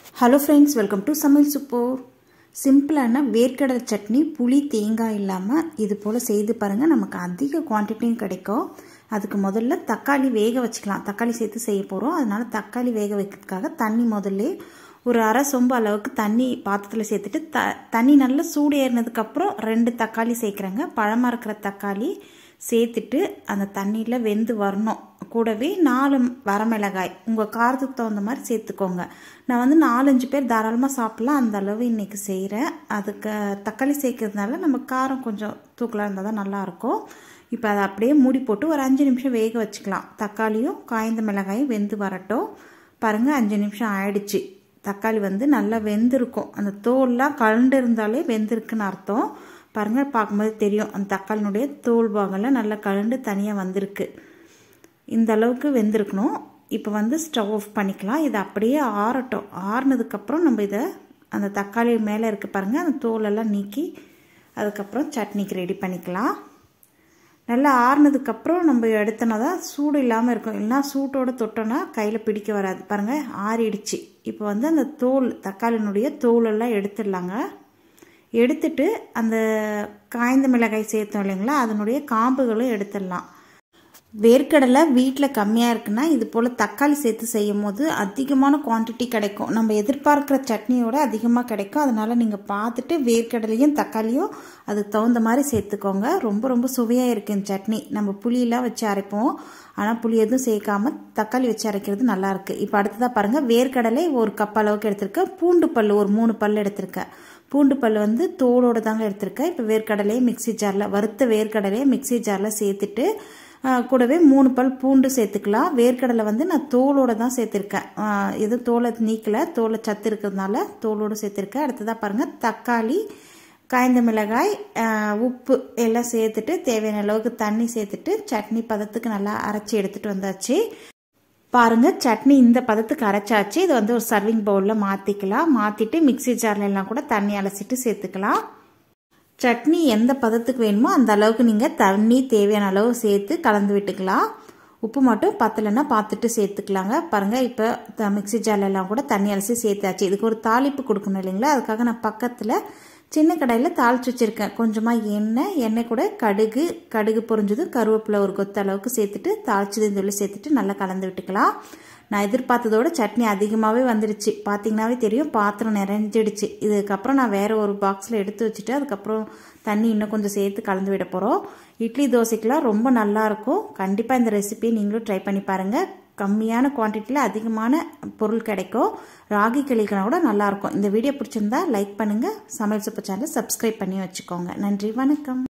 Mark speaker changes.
Speaker 1: hello friends welcome to சமையல் சுப்போர் சிம்பிளான வேர்க்கடலை சட்னி புளி தேங்காய் இல்லாமல் இது போல் செய்து பாருங்கள் நமக்கு அதிக குவான்டிட்டியும் கிடைக்கும் அதுக்கு முதல்ல தக்காளி வேக வச்சுக்கலாம் தக்காளி சேர்த்து செய்ய போகிறோம் அதனால் தக்காளி வேக வைக்கிறதுக்காக தண்ணி முதல்ல ஒரு அரை சொம்பு அளவுக்கு தண்ணி பாத்திரத்தில் சேர்த்துட்டு த தண்ணி நல்லா சூடு ஏறினதுக்கப்புறம் ரெண்டு தக்காளி சேர்க்குறேங்க பழமாக இருக்கிற தக்காளி சேர்த்துட்டு அந்த தண்ணியில் வெந்து வரணும் கூடவே நாலு வரமிளகாய் உங்கள் காரத்துக்கு தகுந்த மாதிரி சேர்த்துக்கோங்க நான் வந்து நாலஞ்சு பேர் தாராளமாக சாப்பிட்லாம் அந்த அளவு இன்றைக்கி செய்கிறேன் அதுக்கு தக்காளி சேர்க்கறதுனால நம்ம காரம் கொஞ்சம் தூக்கலாக இருந்தால் தான் நல்லாயிருக்கும் இப்போ அதை அப்படியே மூடி போட்டு ஒரு அஞ்சு நிமிஷம் வேக வச்சுக்கலாம் தக்காளியும் காய்ந்த மிளகாயும் வெந்து வரட்டும் பாருங்கள் அஞ்சு நிமிஷம் ஆயிடுச்சு தக்காளி வந்து நல்லா வெந்திருக்கும் அந்த தோல்லாம் கலண்டு இருந்தாலே வெந்திருக்குன்னு அர்த்தம் பாருங்கள் பார்க்கும்போது தெரியும் அந்த தக்காளினுடைய தோல் பாகம்லாம் நல்லா கலண்டு தனியாக வந்திருக்கு இந்த அளவுக்கு வெந்திருக்கணும் இப்போ வந்து ஸ்டவ் ஆஃப் பண்ணிக்கலாம் இதை அப்படியே ஆறட்டும் ஆறுனதுக்கப்புறம் நம்ம இதை அந்த தக்காளி மேலே இருக்க பாருங்கள் அந்த தோலெல்லாம் நீக்கி அதுக்கப்புறம் சட்னிக்கு ரெடி பண்ணிக்கலாம் நல்லா ஆறுனதுக்கப்புறம் நம்ம எடுத்தோன்னா தான் சூடு இல்லாமல் இருக்கும் இல்லைனா சூட்டோடு தொட்டோன்னா கையில் பிடிக்க வராது பாருங்கள் ஆறிடுச்சு இப்போ வந்து அந்த தோல் தக்காளினுடைய தோலெல்லாம் எடுத்துடலாங்க எடுத்துட்டு அந்த காய்ந்த மிளகாய் சேர்த்தோம் இல்லைங்களா அதனுடைய காம்புகளும் எடுத்துடலாம் வேர்க்கடலை வீட்டில் கம்மியாக இருக்குன்னா இது போல் தக்காளி சேர்த்து செய்யும் போது அதிகமான குவான்டிட்டி கிடைக்கும் நம்ம எதிர்பார்க்குற சட்னியோட அதிகமாக கிடைக்கும் அதனால் நீங்கள் பார்த்துட்டு வேர்க்கடலையும் தக்காளியும் அதுக்கு தகுந்த மாதிரி சேர்த்துக்கோங்க ரொம்ப ரொம்ப சுவையாக இருக்குது இந்த சட்னி நம்ம புளியெல்லாம் வச்சு அரைப்போம் ஆனால் புளி எதுவும் சேர்க்காம தக்காளி வச்சு அரைக்கிறது நல்லாயிருக்கு இப்போ அடுத்ததாக பாருங்கள் வேர்க்கடலை ஒரு கப் அளவுக்கு எடுத்திருக்கேன் பூண்டு பல் ஒரு மூணு பல் எடுத்திருக்கேன் பூண்டு பல் வந்து தோலோடு தாங்க எடுத்திருக்கேன் இப்போ வேர்க்கடலையை மிக்சி ஜாரில் வறுத்த வேர்க்கடலையை மிக்சி ஜாரில் சேர்த்துட்டு கூடவே மூணு பல் பூண்டு சேர்த்துக்கலாம் வேர்க்கடலை வந்து நான் தோலோடு தான் சேர்த்துருக்கேன் எதுவும் தோலை நீக்கலை தோலை சத்து இருக்கிறதுனால தோலோடு சேர்த்துருக்கேன் அடுத்ததாக பாருங்கள் தக்காளி காய்ந்த மிளகாய் உப்பு எல்லாம் சேர்த்துட்டு தேவையான அளவுக்கு தண்ணி சேர்த்துட்டு சட்னி பதத்துக்கு நல்லா அரைச்சி எடுத்துகிட்டு வந்தாச்சு பாருங்கள் சட்னி இந்த பதத்துக்கு அரைச்சாச்சு இதை வந்து ஒரு சர்விங் பவுலில் மாற்றிக்கலாம் மாற்றிட்டு மிக்சி ஜாரில் எல்லாம் கூட தண்ணி அலசிட்டு சேர்த்துக்கலாம் சட்னி எந்த பதத்துக்கு வேணுமோ அந்த அளவுக்கு நீங்கள் தண்ணி தேவையான அளவு சேர்த்து கலந்து விட்டுக்கலாம் உப்பு மட்டும் பத்தலைன்னா பார்த்துட்டு சேர்த்துக்கலாங்க பாருங்கள் இப்போ மிக்சி ஜார்லெல்லாம் கூட தண்ணி அலசி சேர்த்தாச்சு இதுக்கு ஒரு தாளிப்பு கொடுக்கணும் இல்லைங்களா அதுக்காக நான் பக்கத்தில் சின்ன கடையில் தாளிச்சு வச்சுருக்கேன் கொஞ்சமாக எண்ணெய் எண்ணெய் கூட கடுகு கடுகு பொரிஞ்சதும் கருவேப்பிலை ஒரு கொத்த அளவுக்கு சேர்த்துட்டு தாளிச்சதுன்னு சொல்லி சேர்த்துட்டு நல்லா கலந்து விட்டுக்கலாம் நான் எதிர்பார்த்ததோட சட்னி அதிகமாகவே வந்துடுச்சு பார்த்தீங்கன்னாவே தெரியும் பாத்திரம் நிறைஞ்சிடுச்சு இதுக்கப்புறம் நான் வேறு ஒரு பாக்ஸில் எடுத்து வச்சுட்டு அதுக்கப்புறம் தண்ணி இன்னும் கொஞ்சம் சேர்த்து கலந்து விட போகிறோம் இட்லி தோசைக்கெலாம் ரொம்ப நல்லாயிருக்கும் கண்டிப்பாக இந்த ரெசிபியை நீங்களும் ட்ரை பண்ணி பாருங்கள் கம்மியான குவான்டிட்டியில் அதிகமான பொருள் கிடைக்கும் ராகி களிக்கனா கூட நல்லாயிருக்கும் இந்த வீடியோ பிடிச்சிருந்தா லைக் பண்ணுங்கள் சமையல் சூப்பர் சேனலை சப்ஸ்கிரைப் பண்ணி வச்சுக்கோங்க நன்றி வணக்கம்